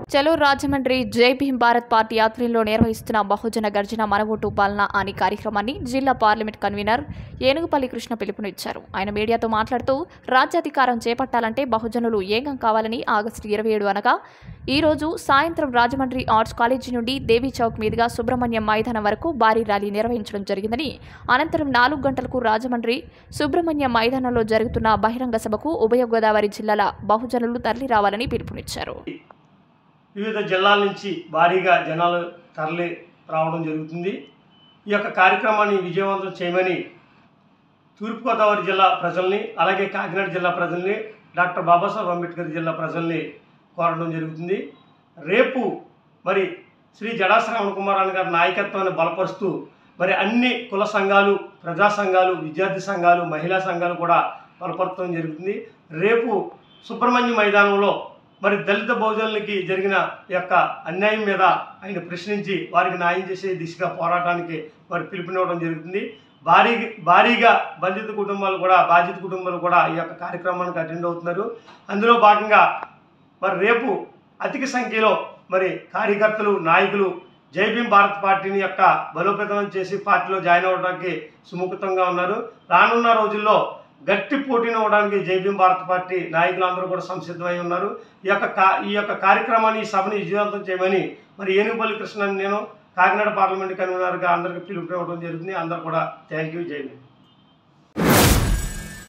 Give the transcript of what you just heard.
చలో రాజమండ్రి జై భీమ్ భారత్ పార్టీ ఆధ్వర్యంలో నిర్వహిస్తున్న బహుజన గర్జన మనవోటు పాలన అనే కార్యక్రమాన్ని జిల్లా పార్లమెంట్ కన్వీనర్ ఏనుగుపల్లి కృష్ణ పిలుపునిచ్చారు ఆయన మీడియాతో మాట్లాడుతూ రాజ్యాధికారం చేపట్టాలంటే బహుజనులు ఏకం కావాలని ఆగస్టు ఇరవై ఏడు అనగా ఈ రోజు సాయంత్రం రాజమండ్రి ఆర్ట్స్ కాలేజీ నుండి దేవీ చౌక్ మీదుగా సుబ్రహ్మణ్యం మైదానం వరకు భారీ ర్యాలీ నిర్వహించడం జరిగిందని అనంతరం నాలుగు గంటలకు రాజమండ్రి సుబ్రహ్మణ్యం మైదానంలో జరుగుతున్న బహిరంగ సభకు ఉభయ గోదావరి జిల్లాల బహుజనులు తరలి రావాలని పిలుపునిచ్చారు వివిధ జిల్లాల నుంచి భారీగా జనాలు తరలి రావడం జరుగుతుంది ఈ యొక్క కార్యక్రమాన్ని విజయవంతం చేయమని తూర్పుగోదావరి జిల్లా ప్రజల్ని అలాగే కాకినాడ జిల్లా ప్రజల్ని డాక్టర్ బాబాసాహెబ్ అంబేద్కర్ జిల్లా ప్రజల్ని కోరడం జరుగుతుంది రేపు మరి శ్రీ జడా శ్రవణ కుమారాయణ గారి నాయకత్వాన్ని బలపరుస్తూ మరి అన్ని కుల సంఘాలు ప్రజా సంఘాలు విద్యార్థి సంఘాలు మహిళా సంఘాలు కూడా బలపరచడం జరుగుతుంది రేపు సుబ్రహ్మణ్య మైదానంలో మరి దళిత బహుజనులకి జరిగిన యొక్క అన్యాయం మీద ఆయన ప్రశ్నించి వారికి న్యాయం చేసే దిశగా పోరాటానికి మరి పిలుపునివ్వడం జరుగుతుంది భారీ భారీగా బంధిత కుటుంబాలు కూడా బాధిత కుటుంబాలు కూడా ఈ యొక్క కార్యక్రమానికి అటెండ్ అవుతున్నారు అందులో భాగంగా మరి రేపు అధిక సంఖ్యలో మరి కార్యకర్తలు నాయకులు జై భీమ్ భారత్ పార్టీని యొక్క బలోపేతం చేసి పార్టీలో జాయిన్ అవ్వడానికి సుముఖతంగా ఉన్నారు రానున్న రోజుల్లో గట్టి పోటీని ఇవ్వడానికి జై భీమ్ భారత్ పార్టీ నాయకులందరూ కూడా సంసిద్ధమై ఉన్నారు ఈ యొక్క కా ఈ యొక్క కార్యక్రమాన్ని ఈ సభని విజయవంతం చేయమని మరి ఏనుగుపల్లి కృష్ణ నేను కాకినాడ పార్లమెంట్ కన్వీనర్గా అందరికీ పిలుపునివ్వడం జరుగుతుంది అందరూ కూడా థ్యాంక్ యూ జై భీమ్